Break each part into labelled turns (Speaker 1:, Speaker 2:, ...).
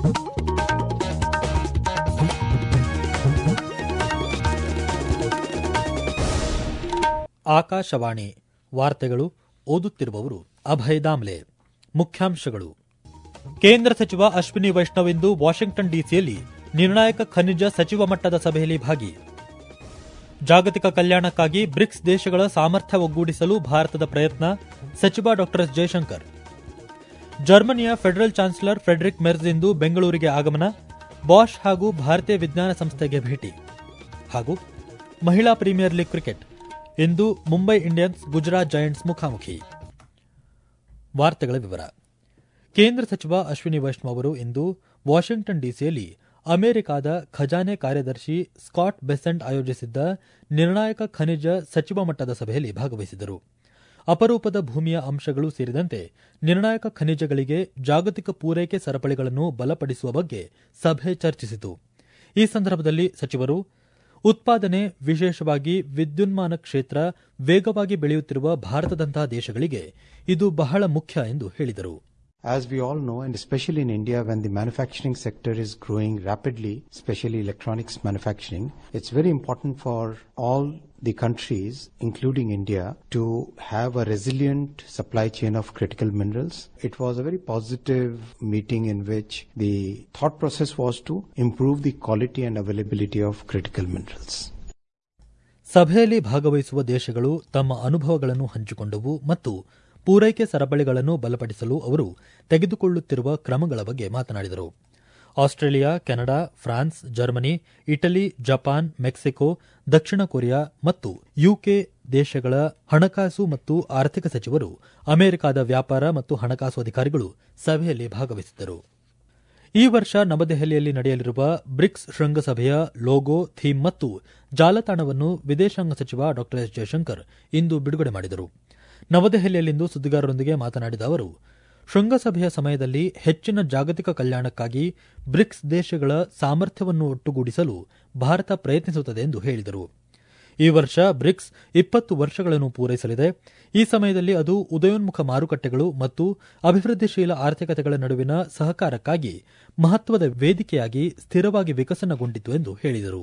Speaker 1: ಆಕಾಶವಾಣಿ ವಾರ್ತೆಗಳು ಓದುತ್ತಿರುವವರು ಅಭಯ್ ದಾಮ್ಲೆ ಮುಖ್ಯಾಂಶಗಳು ಕೇಂದ್ರ ಸಚಿವ ಅಶ್ವಿನಿ ವೈಷ್ಣವ್ ಇಂದು ವಾಷಿಂಗ್ಟನ್ ಡಿಸಿಯಲ್ಲಿ ನಿರ್ಣಾಯಕ ಖನಿಜ ಸಚಿವ ಮಟ್ಟದ ಸಭೆಯಲ್ಲಿ ಭಾಗಿ ಜಾಗತಿಕ ಕಲ್ಯಾಣಕ್ಕಾಗಿ ಬ್ರಿಕ್ಸ್ ದೇಶಗಳ ಸಾಮರ್ಥ್ಯ ಒಗ್ಗೂಡಿಸಲು ಭಾರತದ ಪ್ರಯತ್ನ ಸಚಿವ ಡಾ ಎಸ್ ಜಯಶಂಕರ್ ಜರ್ಮನಿಯ ಫೆಡರಲ್ ಚಾನ್ಸಲರ್ ಫ್ರೆಡರಿಕ್ ಮೆರ್ಜ್ ಇಂದು ಬೆಂಗಳೂರಿಗೆ ಆಗಮನ ಬಾಷ್ ಹಾಗೂ ಭಾರತೀಯ ವಿಜ್ಞಾನ ಸಂಸ್ಥೆಗೆ ಭೇಟಿ ಹಾಗೂ ಮಹಿಳಾ ಪ್ರೀಮಿಯರ್ ಲೀಗ್ ಕ್ರಿಕೆಟ್ ಇಂದು ಮುಂಬೈ ಇಂಡಿಯನ್ಸ್ ಗುಜರಾತ್ ಜೈಂಟ್ಸ್ ಮುಖಾಮುಖಿ ವಾರ್ತೆಗಳ ವಿವರ ಕೇಂದ್ರ ಸಚಿವ ಅಶ್ವಿನಿ ವೈಷ್ಣವ್ ಅವರು ಇಂದು ವಾಷಿಂಗ್ಟನ್ ಡಿಸಿಯಲ್ಲಿ ಅಮೆರಿಕಾದ ಖಜಾನೆ ಕಾರ್ಯದರ್ಶಿ ಸ್ಕಾಟ್ ಬೆಸೆಂಟ್ ಆಯೋಜಿಸಿದ್ದ ನಿರ್ಣಾಯಕ ಖನಿಜ ಸಚಿವ ಮಟ್ಟದ ಸಭೆಯಲ್ಲಿ ಭಾಗವಹಿಸಿದರು ಅಪರೂಪದ ಭೂಮಿಯ ಅಂಶಗಳು ಸೇರಿದಂತೆ ನಿರ್ಣಾಯಕ ಖನಿಜಗಳಿಗೆ ಜಾಗತಿಕ ಪೂರೈಕೆ ಸರಪಳಿಗಳನ್ನು ಬಲಪಡಿಸುವ ಬಗ್ಗೆ ಸಭೆ ಚರ್ಚಿಸಿತು ಈ ಸಂದರ್ಭದಲ್ಲಿ ಸಚಿವರು ಉತ್ಪಾದನೆ ವಿಶೇಷವಾಗಿ ವಿದ್ಯುನ್ಮಾನ ಕ್ಷೇತ್ರ ವೇಗವಾಗಿ ಬೆಳೆಯುತ್ತಿರುವ ಭಾರತದಂತಹ ದೇಶಗಳಿಗೆ ಇದು ಬಹಳ ಮುಖ್ಯ ಎಂದು ಹೇಳಿದರು
Speaker 2: As we all know, and especially in India, when the manufacturing sector is growing rapidly, especially electronics manufacturing, it's very important for all the countries, including India, to have a resilient supply chain of critical minerals. It was a very positive meeting in which the thought process was to improve the quality and availability of critical minerals.
Speaker 1: ಸಭೆಯಲ್ಲಿ ಭಾಗವಹಿಸುವ ದೇಶಗಳು ತಮ್ಮ ಅನುಭವಗಳನ್ನು ಹಂಚಿಕೊಂಡವು ಮತ್ತು ಪೂರೈಕೆ ಸರಪಳಿಗಳನ್ನು ಬಲಪಡಿಸಲು ಅವರು ತೆಗೆದುಕೊಳ್ಳುತ್ತಿರುವ ಕ್ರಮಗಳ ಬಗ್ಗೆ ಮಾತನಾಡಿದರು Australia Canada France Germany Italy Japan Mexico ದಕ್ಷಿಣ ಕೊರಿಯಾ ಮತ್ತು ಯುಕೆ ದೇಶಗಳ ಹಣಕಾಸು ಮತ್ತು ಆರ್ಥಿಕ ಸಚಿವರು ಅಮೆರಿಕದ ವ್ಯಾಪಾರ ಮತ್ತು ಹಣಕಾಸು ಅಧಿಕಾರಿಗಳು ಸಭೆಯಲ್ಲಿ ಭಾಗವಹಿಸಿದ್ದರು ಈ ವರ್ಷ ನವದೆಹಲಿಯಲ್ಲಿ ನಡೆಯಲಿರುವ ಬ್ರಿಕ್ಸ್ ಶೃಂಗಸಭೆಯ ಲೋಗೋ ಥೀಮ್ ಮತ್ತು ಜಾಲತಾಣವನ್ನು ವಿದೇಶಾಂಗ ಸಚಿವ ಡಾ ಎಸ್ ಜಯಶಂಕರ್ ಇಂದು ಬಿಡುಗಡೆ ಮಾಡಿದರು ನವದೆಹಲಿಯಲ್ಲಿಂದು ಸುದ್ದಿಗಾರರೊಂದಿಗೆ ಮಾತನಾಡಿದ ಅವರು ಶೃಂಗಸಭೆಯ ಸಮಯದಲ್ಲಿ ಹೆಚ್ಚಿನ ಜಾಗತಿಕ ಕಲ್ಯಾಣಕ್ಕಾಗಿ ಬ್ರಿಕ್ಸ್ ದೇಶಗಳ ಸಾಮರ್ಥ್ಯವನ್ನು ಒಟ್ಟುಗೂಡಿಸಲು ಭಾರತ ಪ್ರಯತ್ನಿಸುತ್ತದೆ ಎಂದು ಹೇಳಿದರು ಈ ವರ್ಷ ಬ್ರಿಕ್ಸ್ ಇಪ್ಪತ್ತು ವರ್ಷಗಳನ್ನು ಪೂರೈಸಲಿದೆ ಈ ಸಮಯದಲ್ಲಿ ಅದು ಉದಯೋನ್ಮುಖ ಮಾರುಕಟ್ಟೆಗಳು ಮತ್ತು ಅಭಿವೃದ್ಧಿಶೀಲ ಆರ್ಥಿಕತೆಗಳ ನಡುವಿನ ಸಹಕಾರಕ್ಕಾಗಿ ಮಹತ್ವದ ವೇದಿಕೆಯಾಗಿ ಸ್ಥಿರವಾಗಿ ವಿಕಸನಗೊಂಡಿತು ಎಂದು ಹೇಳಿದರು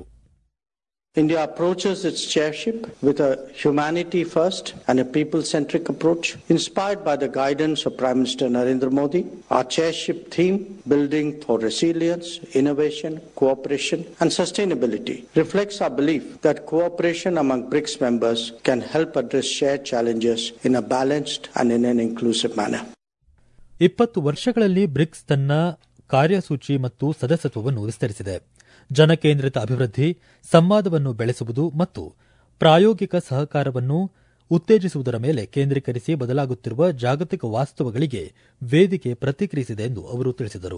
Speaker 3: India approaches its chairship with a humanity first and a people centric approach. Inspired by the guidance of Prime Minister Narendra Modi, our chairship theme, Building for Resilience, Innovation, Cooperation and Sustainability, reflects our belief that cooperation among BRICS members can help address shared challenges in a balanced and in an inclusive manner.
Speaker 1: ಇಪ್ಪತ್ತು ವರ್ಷಗಳಲ್ಲಿ BRICS ತನ್ನ ಕಾರ್ಯಸೂಚಿ ಮತ್ತು ಸದಸ್ಯತ್ವವನ್ನು ವಿಸ್ತರಿಸಿದೆ ಜನಕೇಂದ್ರಿತ ಅಭಿವೃದ್ಧಿ ಸಂವಾದವನ್ನು ಬೆಳೆಸುವುದು ಮತ್ತು ಪ್ರಾಯೋಗಿಕ ಸಹಕಾರವನ್ನು ಉತ್ತೇಜಿಸುವುದರ ಮೇಲೆ ಕೇಂದ್ರೀಕರಿಸಿ ಬದಲಾಗುತ್ತಿರುವ ಜಾಗತಿಕ ವಾಸ್ತವಗಳಿಗೆ ವೇದಿಕೆ ಪ್ರತಿಕ್ರಿಯಿಸಿದೆ ಎಂದು ಅವರು ತಿಳಿಸಿದರು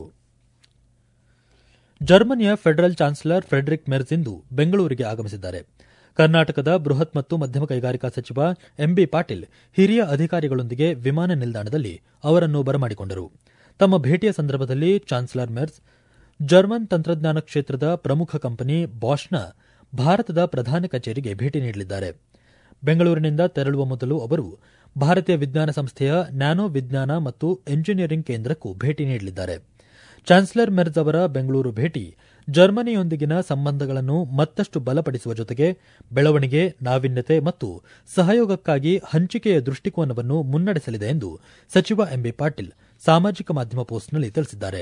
Speaker 1: ಜರ್ಮನಿಯ ಫೆಡರಲ್ ಚಾನ್ಸಲರ್ ಫ್ರೆಡರಿಕ್ ಮೆರ್ಜ್ ಇಂದು ಬೆಂಗಳೂರಿಗೆ ಆಗಮಿಸಿದ್ದಾರೆ ಕರ್ನಾಟಕದ ಬೃಹತ್ ಮತ್ತು ಮಧ್ಯಮ ಕೈಗಾರಿಕಾ ಸಚಿವ ಎಂಬಿ ಪಾಟೀಲ್ ಹಿರಿಯ ಅಧಿಕಾರಿಗಳೊಂದಿಗೆ ವಿಮಾನ ನಿಲ್ದಾಣದಲ್ಲಿ ಅವರನ್ನು ಬರಮಾಡಿಕೊಂಡರು ತಮ್ಮ ಭೇಟಿಯ ಸಂದರ್ಭದಲ್ಲಿ ಚಾನ್ಸಲರ್ ಮೆರ್ಜ್ ಜರ್ಮನ್ ತಂತ್ರಜ್ಞಾನ ಕ್ಷೇತ್ರದ ಪ್ರಮುಖ ಕಂಪನಿ ಬಾಷ್ನ ಭಾರತದ ಪ್ರಧಾನ ಕಚೇರಿಗೆ ಭೇಟಿ ನೀಡಲಿದ್ದಾರೆ ಬೆಂಗಳೂರಿನಿಂದ ತೆರಳುವ ಮೊದಲು ಅವರು ಭಾರತೀಯ ವಿಜ್ಞಾನ ಸಂಸ್ಥೆಯ ನ್ಯಾನೋ ವಿಜ್ಞಾನ ಮತ್ತು ಎಂಜಿನಿಯರಿಂಗ್ ಕೇಂದ್ರಕ್ಕೂ ಭೇಟಿ ನೀಡಲಿದ್ದಾರೆ ಚಾನ್ಸಲರ್ ಮೆರ್ಜ್ ಅವರ ಬೆಂಗಳೂರು ಭೇಟಿ ಜರ್ಮನಿಯೊಂದಿಗಿನ ಸಂಬಂಧಗಳನ್ನು ಮತ್ತಷ್ಟು ಬಲಪಡಿಸುವ ಜೊತೆಗೆ ಬೆಳವಣಿಗೆ ನಾವೀನ್ಯತೆ ಮತ್ತು ಸಹಯೋಗಕ್ಕಾಗಿ ಹಂಚಿಕೆಯ ದೃಷ್ಟಿಕೋನವನ್ನು ಮುನ್ನಡೆಸಲಿದೆ ಎಂದು ಸಚಿವ ಎಂಬಿ ಪಾಟೀಲ್ ಸಾಮಾಜಿಕ ಮಾಧ್ಯಮ ಪೋಸ್ಟ್ನಲ್ಲಿ ತಿಳಿಸಿದ್ದಾರೆ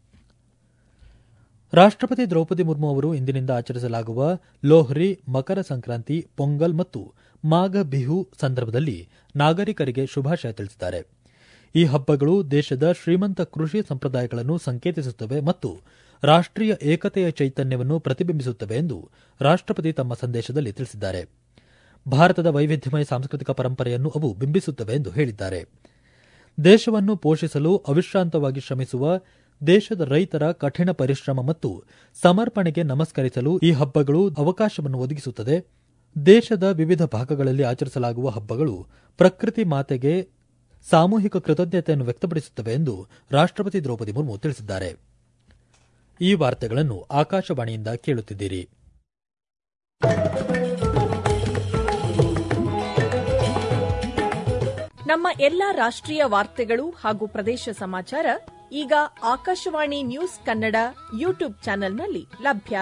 Speaker 1: ರಾಷ್ಟಪತಿ ದ್ರೌಪದಿ ಮುರ್ಮು ಅವರು ಇಂದಿನಿಂದ ಆಚರಿಸಲಾಗುವ ಲೋಹ್ರಿ ಮಕರ ಸಂಕ್ರಾಂತಿ ಪೊಂಗಲ್ ಮತ್ತು ಮಾಘ ಬಿಹು ಸಂದರ್ಭದಲ್ಲಿ ನಾಗರಿಕರಿಗೆ ಶುಭಾಶಯ ತಿಳಿಸಿದ್ದಾರೆ ಈ ಹಬ್ಬಗಳು ದೇಶದ ಶ್ರೀಮಂತ ಕೃಷಿ ಸಂಪ್ರದಾಯಗಳನ್ನು ಸಂಕೇತಿಸುತ್ತವೆ ಮತ್ತು ರಾಷ್ಟೀಯ ಏಕತೆಯ ಚೈತನ್ಯವನ್ನು ಪ್ರತಿಬಿಂಬಿಸುತ್ತವೆ ಎಂದು ರಾಷ್ಟಪತಿ ತಮ್ಮ ಸಂದೇಶದಲ್ಲಿ ತಿಳಿಸಿದ್ದಾರೆ ಭಾರತದ ವೈವಿಧ್ಯಮಯ ಸಾಂಸ್ಕೃತಿಕ ಪರಂಪರೆಯನ್ನು ಅವು ಬಿಂಬಿಸುತ್ತವೆ ಎಂದು ಹೇಳಿದ್ದಾರೆ ದೇಶವನ್ನು ಪೋಷಿಸಲು ಅವಿಶ್ರಾಂತವಾಗಿ ಶ್ರಮಿಸುವ ದೇಶದ ರೈತರ ಕಠಿಣ ಪರಿಶ್ರಮ ಮತ್ತು ಸಮರ್ಪಣೆಗೆ ನಮಸ್ಕರಿಸಲು ಈ ಹಬ್ಬಗಳು ಅವಕಾಶವನ್ನು ಒದಗಿಸುತ್ತದೆ ದೇಶದ ವಿವಿಧ ಭಾಗಗಳಲ್ಲಿ ಆಚರಿಸಲಾಗುವ ಹಬ್ಬಗಳು ಪ್ರಕೃತಿ ಮಾತೆಗೆ ಸಾಮೂಹಿಕ ಕೃತಜ್ಞತೆಯನ್ನು ವ್ಯಕ್ತಪಡಿಸುತ್ತವೆ ಎಂದು ರಾಷ್ಟಪತಿ ದ್ರೌಪದಿ ಮುರ್ಮು ತಿಳಿಸಿದ್ದಾರೆ ಈ ವಾರ್ತೆಗಳನ್ನು ಆಕಾಶವಾಣಿಯಿಂದ ಕೇಳುತ್ತಿದ್ದೀರಿ
Speaker 4: ನಮ್ಮ ಎಲ್ಲಾ ರಾಷ್ಟ್ರೀಯ ವಾರ್ತೆಗಳು ಹಾಗೂ ಪ್ರದೇಶ ಸಮಾಚಾರ ಈಗ ಆಕಾಶವಾಣಿ ನ್ಯೂಸ್ ಕನ್ನಡ ಯೂಟ್ಯೂಬ್ ಚಾನೆಲ್ನಲ್ಲಿ ಲಭ್ಯ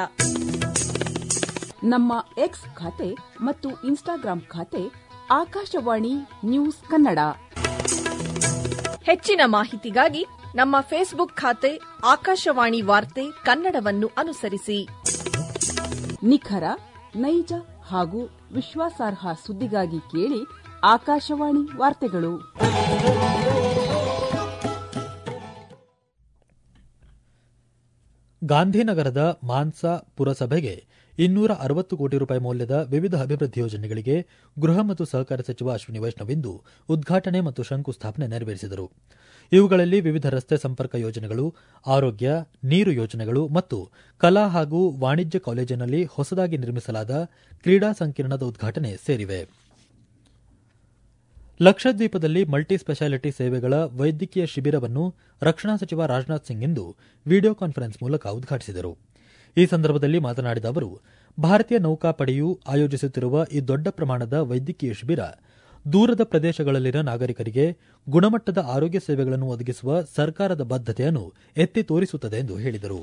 Speaker 5: ನಮ್ಮ ಎಕ್ಸ್ ಖಾತೆ ಮತ್ತು ಇನ್ಸ್ಟಾಗ್ರಾಂ ಖಾತೆ ಆಕಾಶವಾಣಿ ನ್ಯೂಸ್ ಕನ್ನಡ
Speaker 4: ಹೆಚ್ಚಿನ ಮಾಹಿತಿಗಾಗಿ ನಮ್ಮ ಫೇಸ್ಬುಕ್ ಖಾತೆ ಆಕಾಶವಾಣಿ ವಾರ್ತೆ ಕನ್ನಡವನ್ನು ಅನುಸರಿಸಿ
Speaker 5: ನಿಖರ ನೈಜ ಹಾಗೂ ವಿಶ್ವಾಸಾರ್ಹ ಸುದ್ದಿಗಾಗಿ ಕೇಳಿ ಆಕಾಶವಾಣಿ ವಾರ್ತೆಗಳು
Speaker 1: ಗಾಂಧಿನಗರದ ಮಾನ್ಸಾ ಪುರಸಭೆಗೆ ಇನ್ನೂರ ಅರವತ್ತು ಕೋಟಿ ರೂಪಾಯಿ ಮೌಲ್ಯದ ವಿವಿಧ ಅಭಿವೃದ್ಧಿ ಯೋಜನೆಗಳಿಗೆ ಗೃಹ ಮತ್ತು ಸಹಕಾರ ಸಚಿವ ಅಶ್ವಿನಿ ವೈಷ್ಣವ್ ಇಂದು ಉದ್ಘಾಟನೆ ಮತ್ತು ಶಂಕುಸ್ಥಾಪನೆ ನೆರವೇರಿಸಿದರು ಇವುಗಳಲ್ಲಿ ವಿವಿಧ ರಸ್ತೆ ಸಂಪರ್ಕ ಯೋಜನೆಗಳು ಆರೋಗ್ಯ ನೀರು ಯೋಜನೆಗಳು ಮತ್ತು ಕಲಾ ಹಾಗೂ ವಾಣಿಜ್ಯ ಕಾಲೇಜಿನಲ್ಲಿ ಹೊಸದಾಗಿ ನಿರ್ಮಿಸಲಾದ ಕ್ರೀಡಾ ಸಂಕೀರ್ಣದ ಉದ್ಘಾಟನೆ ಸೇರಿವೆ ಲಕ್ಷದ್ವೀಪದಲ್ಲಿ ಮಲ್ಟಿ ಸ್ಪೆಷಾಲಿಟಿ ಸೇವೆಗಳ ವೈದ್ಯಕೀಯ ಶಿಬಿರವನ್ನು ರಕ್ಷಣಾ ಸಚಿವ ರಾಜನಾಥ್ ಸಿಂಗ್ ಇಂದು ವಿಡಿಯೋ ಕಾನ್ಫರೆನ್ಸ್ ಮೂಲಕ ಉದ್ಘಾಟಿಸಿದರು ಈ ಸಂದರ್ಭದಲ್ಲಿ ಮಾತನಾಡಿದ ಅವರು ಭಾರತೀಯ ನೌಕಾಪಡೆಯು ಆಯೋಜಿಸುತ್ತಿರುವ ಈ ದೊಡ್ಡ ಪ್ರಮಾಣದ ವೈದ್ಯಕೀಯ ಶಿಬಿರ ದೂರದ ಪ್ರದೇಶಗಳಲ್ಲಿನ ನಾಗರಿಕರಿಗೆ ಗುಣಮಟ್ಟದ ಆರೋಗ್ಯ ಸೇವೆಗಳನ್ನು ಒದಗಿಸುವ ಸರ್ಕಾರದ ಬದ್ದತೆಯನ್ನು ಎತ್ತಿ ತೋರಿಸುತ್ತದೆ ಎಂದು ಹೇಳಿದರು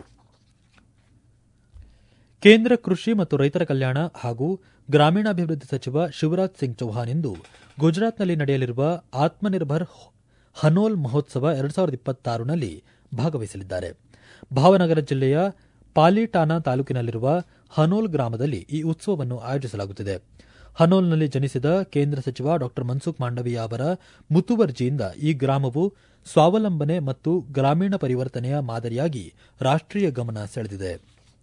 Speaker 1: ಕೇಂದ್ರ ಕೃಷಿ ಮತ್ತು ರೈತರ ಕಲ್ಯಾಣ ಹಾಗೂ ಗ್ರಾಮೀಣಾಭಿವೃದ್ಧಿ ಸಚಿವ ಶಿವರಾಜ್ ಸಿಂಗ್ ಚೌಹಾಣ್ ಇಂದು ಗುಜರಾತ್ನಲ್ಲಿ ನಡೆಯಲಿರುವ ಆತ್ಮನಿರ್ಭರ್ ಹನೋಲ್ ಮಹೋತ್ಸವ ಎರಡ್ ಸಾವಿರದ ಇಪ್ಪತ್ತಾರನಲ್ಲಿ ಭಾಗವಹಿಸಲಿದ್ದಾರೆ ಭಾವನಗರ ಜಿಲ್ಲೆಯ ಪಾಲಿಟಾನಾ ತಾಲೂಕಿನಲ್ಲಿರುವ ಹನೋಲ್ ಗ್ರಾಮದಲ್ಲಿ ಈ ಉತ್ಸವವನ್ನು ಆಯೋಜಿಸಲಾಗುತ್ತಿದೆ ಹನೋಲ್ನಲ್ಲಿ ಜನಿಸಿದ ಕೇಂದ್ರ ಸಚಿವ ಡಾ ಮನ್ಸುಖ್ ಮಾಂಡವೀಯ ಅವರ ಮುತುವರ್ಜಿಯಿಂದ ಈ ಗ್ರಾಮವು ಸ್ವಾವಲಂಬನೆ ಮತ್ತು ಗ್ರಾಮೀಣ ಪರಿವರ್ತನೆಯ ಮಾದರಿಯಾಗಿ ರಾಷ್ಟೀಯ ಗಮನ ಸೆಳೆದಿದೆ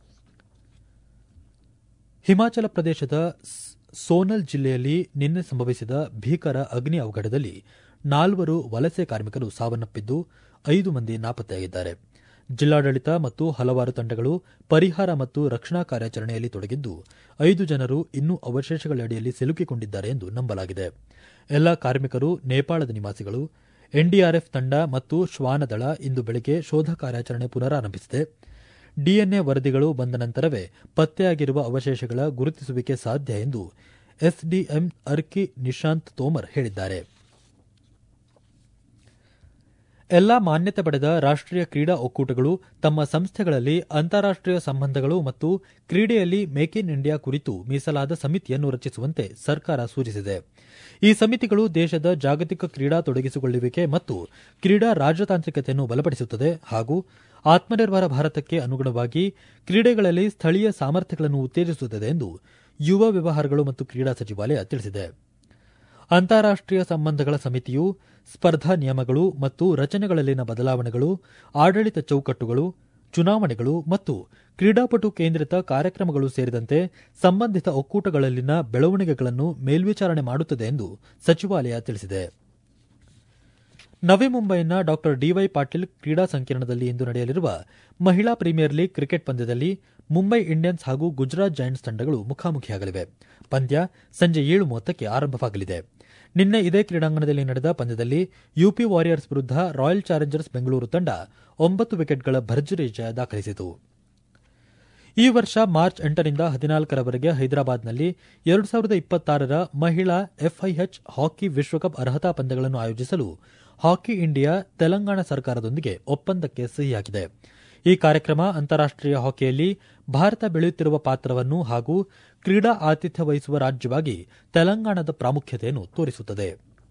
Speaker 1: ಹಿಮಾಚಲ ಪ್ರದೇಶದ ಸೋನಲ್ ಜಿಲ್ಲೆಯಲ್ಲಿ ನಿನ್ನೆ ಸಂಭವಿಸಿದ ಭೀಕರ ಅಗ್ನಿ ಅವಘಡದಲ್ಲಿ ನಾಲ್ವರು ವಲಸೆ ಕಾರ್ಮಿಕರು ಸಾವನ್ನಪ್ಪಿದ್ದು ಐದು ಮಂದಿ ನಾಪತ್ತೆಯಾಗಿದ್ದಾರೆ ಜಿಲ್ಲಾಡಳಿತ ಮತ್ತು ಹಲವಾರು ತಂಡಗಳು ಪರಿಹಾರ ಮತ್ತು ರಕ್ಷಣಾ ಕಾರ್ಯಾಚರಣೆಯಲ್ಲಿ ತೊಡಗಿದ್ದು ಐದು ಜನರು ಇನ್ನೂ ಅವಶೇಷಗಳಡಿಯಲ್ಲಿ ಸಿಲುಕಿಕೊಂಡಿದ್ದಾರೆ ಎಂದು ನಂಬಲಾಗಿದೆ ಎಲ್ಲ ಕಾರ್ಮಿಕರು ನೇಪಾಳದ ನಿವಾಸಿಗಳು ಎನ್ಡಿಆರ್ಎಫ್ ತಂಡ ಮತ್ತು ಶ್ವಾನದಳ ಇಂದು ಬೆಳಗ್ಗೆ ಶೋಧ ಕಾರ್ಯಾಚರಣೆ ಪುನರಾರಂಭಿಸಿದೆ ಡಿಎನ್ಎ ವರದಿಗಳು ಬಂದ ನಂತರವೇ ಪತ್ತೆಯಾಗಿರುವ ಅವಶೇಷಗಳ ಗುರುತಿಸುವಿಕೆ ಸಾಧ್ಯ ಎಂದು ಎಸ್ಡಿಎಂ ಅರ್ಕಿ ನಿಶಾಂತ್ ತೋಮರ್ ಹೇಳಿದ್ದಾರೆ ಎಲ್ಲಾ ಮಾನ್ಯತೆ ಪಡೆದ ರಾಷ್ಟೀಯ ಕ್ರೀಡಾ ಒಕ್ಕೂಟಗಳು ತಮ್ಮ ಸಂಸ್ಥೆಗಳಲ್ಲಿ ಅಂತಾರಾಷ್ಟೀಯ ಸಂಬಂಧಗಳು ಮತ್ತು ಕ್ರೀಡೆಯಲ್ಲಿ ಮೇಕ್ ಇನ್ ಇಂಡಿಯಾ ಕುರಿತು ಮೀಸಲಾದ ಸಮಿತಿಯನ್ನು ರಚಿಸುವಂತೆ ಸರ್ಕಾರ ಸೂಚಿಸಿದೆ ಈ ಸಮಿತಿಗಳು ದೇಶದ ಜಾಗತಿಕ ಕ್ರೀಡಾ ತೊಡಗಿಸಿಕೊಳ್ಳುವಿಕೆ ಮತ್ತು ಕ್ರೀಡಾ ರಾಜತಾಂತ್ರಿಕತೆಯನ್ನು ಬಲಪಡಿಸುತ್ತದೆ ಹಾಗೂ ಆತ್ಮನಿರ್ಭರ ಭಾರತಕ್ಕೆ ಅನುಗುಣವಾಗಿ ಕ್ರೀಡೆಗಳಲ್ಲಿ ಸ್ಥಳೀಯ ಸಾಮರ್ಥ್ಯಗಳನ್ನು ಉತ್ತೇಜಿಸುತ್ತದೆ ಎಂದು ಯುವ ವ್ಯವಹಾರಗಳು ಮತ್ತು ಕ್ರೀಡಾ ಸಚಿವಾಲಯ ತಿಳಿಸಿದೆ ಅಂತಾರಾಷ್ಟೀಯ ಸಂಬಂಧಗಳ ಸಮಿತಿಯು ಸ್ಪರ್ಧಾ ನಿಯಮಗಳು ಮತ್ತು ರಚನೆಗಳಲ್ಲಿನ ಬದಲಾವಣೆಗಳು ಆಡಳಿತ ಚೌಕಟ್ಟುಗಳು ಚುನಾವಣೆಗಳು ಮತ್ತು ಕ್ರೀಡಾಪಟು ಕೇಂದ್ರಿತ ಕಾರ್ಯಕ್ರಮಗಳು ಸೇರಿದಂತೆ ಸಂಬಂಧಿತ ಒಕ್ಕೂಟಗಳಲ್ಲಿನ ಬೆಳವಣಿಗೆಗಳನ್ನು ಮೇಲ್ವಿಚಾರಣೆ ಮಾಡುತ್ತದೆ ಎಂದು ಸಚಿವಾಲಯ ತಿಳಿಸಿದೆ ನವಿ ಮುಂಬೈನ ಡಾ ಡಿವೈ ಪಾಟೀಲ್ ಕ್ರೀಡಾ ಸಂಕೀರ್ಣದಲ್ಲಿ ಇಂದು ನಡೆಯಲಿರುವ ಮಹಿಳಾ ಪ್ರೀಮಿಯರ್ ಲೀಗ್ ಕ್ರಿಕೆಟ್ ಪಂದ್ಯದಲ್ಲಿ ಮುಂಬೈ ಇಂಡಿಯನ್ಸ್ ಹಾಗೂ ಗುಜರಾತ್ ಜೈಂಟ್ಸ್ ತಂಡಗಳು ಮುಖಾಮುಖಿಯಾಗಲಿವೆ ಪಂದ್ಯ ಸಂಜೆ ಏಳು ಮೂವತ್ತಕ್ಕೆ ಆರಂಭವಾಗಲಿದೆ ನಿನ್ನೆ ಇದೇ ಕ್ರೀಡಾಂಗಣದಲ್ಲಿ ನಡೆದ ಪಂದ್ಯದಲ್ಲಿ ಯುಪಿ ವಾರಿಯರ್ಸ್ ವಿರುದ್ಧ ರಾಯಲ್ ಚಾಲೆಂಜರ್ಸ್ ಬೆಂಗಳೂರು ತಂಡ ಒಂಬತ್ತು ವಿಕೆಟ್ಗಳ ಭರ್ಜರಿ ಜಯ ದಾಖಲಿಸಿತು ಈ ವರ್ಷ ಮಾರ್ಚ್ ಎಂಟರಿಂದ ಹದಿನಾಲ್ಕರವರೆಗೆ ಹೈದರಾಬಾದ್ನಲ್ಲಿ ಎರಡು ಸಾವಿರದ ಇಪ್ಪತ್ತಾರರ ಮಹಿಳಾ ಎಫ್ಐಎಚ್ ಹಾಕಿ ವಿಶ್ವಕಪ್ ಅರ್ಹತಾ ಪಂದ್ಯಗಳನ್ನು ಆಯೋಜಿಸಲು ಹಾಕಿ ಇಂಡಿಯಾ ತೆಲಂಗಾಣ ಸರ್ಕಾರದೊಂದಿಗೆ ಒಪ್ಪಂದಕ್ಕೆ ಸಹಿಯಾಗಿದೆ ಈ ಕಾರ್ಯಕ್ರಮ ಅಂತಾರಾಷ್ಟೀಯ ಹಾಕಿಯಲ್ಲಿ ಭಾರತ ಬೆಳೆಯುತ್ತಿರುವ ಪಾತ್ರವನ್ನು ಹಾಗೂ ಕ್ರೀಡಾ ಆತಿಥ್ಯ ವಹಿಸುವ ರಾಜ್ಯವಾಗಿ ತೆಲಂಗಾಣದ ಪ್ರಾಮುಖ್ಯತೆಯನ್ನು ತೋರಿಸುತ್ತದೆ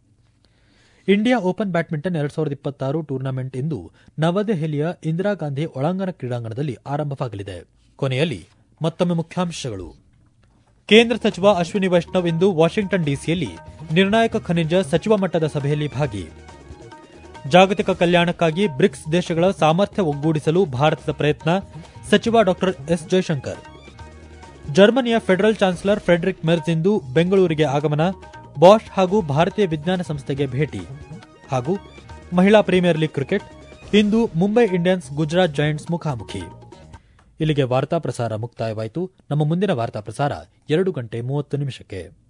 Speaker 1: ಇಂಡಿಯಾ ಓಪನ್ ಬ್ಯಾಡ್ಮಿಂಟನ್ ಎರಡ್ ಸಾವಿರದ ಇಪ್ಪತ್ತಾರು ಟೂರ್ನಮೆಂಟ್ ಇಂದು ನವದೆಹಲಿಯ ಇಂದಿರಾ ಗಾಂಧಿ ಒಳಾಂಗಣ ಕ್ರೀಡಾಂಗಣದಲ್ಲಿ ಆರಂಭವಾಗಲಿದೆ ಕೊನೆಯಲ್ಲಿ ಮತ್ತೊಮ್ಮೆ ಮುಖ್ಯಾಂಶಗಳು ಕೇಂದ್ರ ಸಚಿವ ಅಶ್ವಿನಿ ವೈಷ್ಣವ್ ಇಂದು ವಾಷಿಂಗ್ಟನ್ ಡಿಸಿಯಲ್ಲಿ ನಿರ್ಣಾಯಕ ಖನಿಜ ಸಚಿವ ಮಟ್ಟದ ಸಭೆಯಲ್ಲಿ ಭಾಗಿ ಜಾಗತಿಕ ಕಲ್ಯಾಣಕ್ಕಾಗಿ ಬ್ರಿಕ್ಸ್ ದೇಶಗಳ ಸಾಮರ್ಥ್ಯ ಒಗ್ಗೂಡಿಸಲು ಭಾರತದ ಪ್ರಯತ್ನ ಸಚಿವ ಡಾ ಎಸ್ ಜೈಶಂಕರ್ ಜರ್ಮನಿಯ ಫೆಡರಲ್ ಚಾನ್ಸಲರ್ ಫ್ರೆಡರಿಕ್ ಮೆರ್ಜ್ ಇಂದು ಬೆಂಗಳೂರಿಗೆ ಆಗಮನ ಬಾಷ್ ಹಾಗೂ ಭಾರತೀಯ ವಿಜ್ಞಾನ ಸಂಸ್ಥೆಗೆ ಭೇಟಿ ಹಾಗೂ ಮಹಿಳಾ ಪ್ರೀಮಿಯರ್ ಲೀಗ್ ಕ್ರಿಕೆಟ್ ಇಂದು ಮುಂಬೈ ಇಂಡಿಯನ್ಸ್ ಗುಜರಾತ್ ಜೈಂಟ್ಸ್ ಮುಖಾಮುಖಿ ಇಲ್ಲಿಗೆ ವಾರ್ತಾ ಪ್ರಸಾರ ಮುಕ್ತಾಯವಾಯಿತು ನಮ್ಮ ಮುಂದಿನ ವಾರ್ತಾ ಪ್ರಸಾರ ಎರಡು ಗಂಟೆ ಮೂವತ್ತು ನಿಮಿಷಕ್ಕೆ